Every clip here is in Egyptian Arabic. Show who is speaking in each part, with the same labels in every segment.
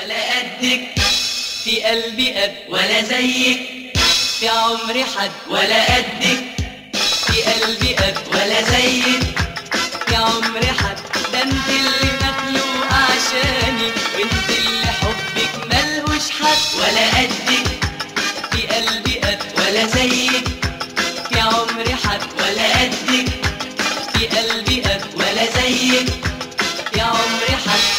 Speaker 1: ولا قدك في قلبي قد ولا زيك في عمري حد ولا قدك في قلبي قد ولا زيك في عمري حد ده انت اللي مخلوق عشاني وانت اللي حبك ملهوش حد ولا قدك في قلبي قد ولا زيك في عمري حد ولا قدك في قلبي قد ولا زيك في عمري حد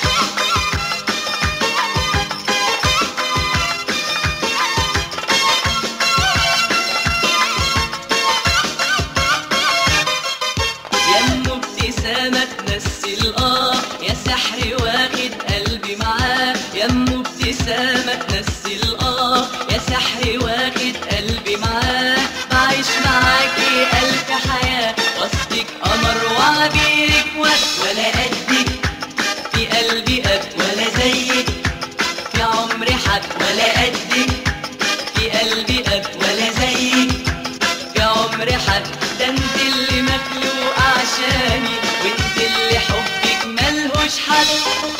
Speaker 1: يا ام ابتسامة تمثل اه يا سحر واخد قلبي معاه يا ام ابتسامة تمثل اه يا سحر واخد قلبي معاه بعيش معاكي ألف حياة وسطك قمر وعبيرك وقت ولا قدك في قلبي قد ولا زيك في عمري حد ولا قدك في قلبي قد ولا زيك في عمري حد ده انت اللي مخلوق عشاني وانت اللي حبك ملهوش حد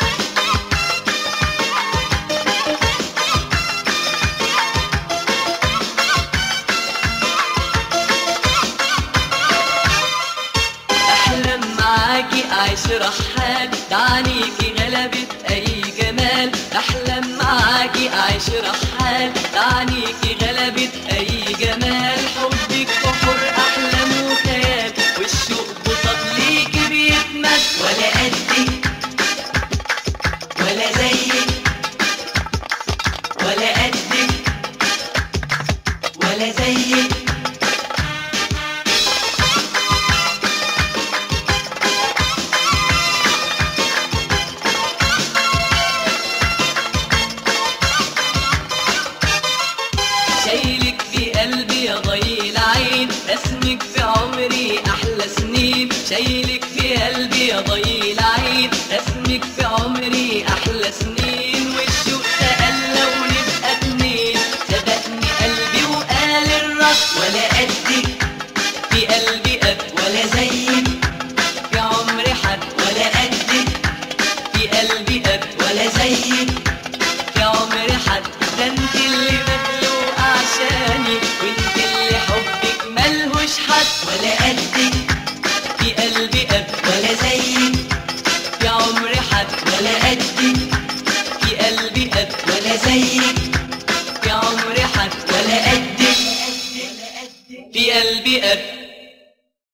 Speaker 1: احلم معاكي اعيش رحال دعنيكي غلبت اي جمال احلم معاكي اعيش رحال دعنيكي غلبت اي جمال حبك بحر احلام وخيال والشوق بصد ليكي بيتمد ولا قدك ولا زيك ولا قدك ولا زيك شايلك في قلبي يا ضي العين اسمك في عمري احلى سنين شايلك في قلبي يا ضي العين اسمك في عمري احلى سنين والشوق تقلى ونبقى اتنين صدقني قلبي وقال الرد ولا قدك في قلبي قد ولا زيك في عمري حد ولا قدك في قلبي قد ولا زيك في عمري حد ده انت اللي مخلوق عشاني وانت اللي حبك ملهوش حد ولا قدك في قلبي قد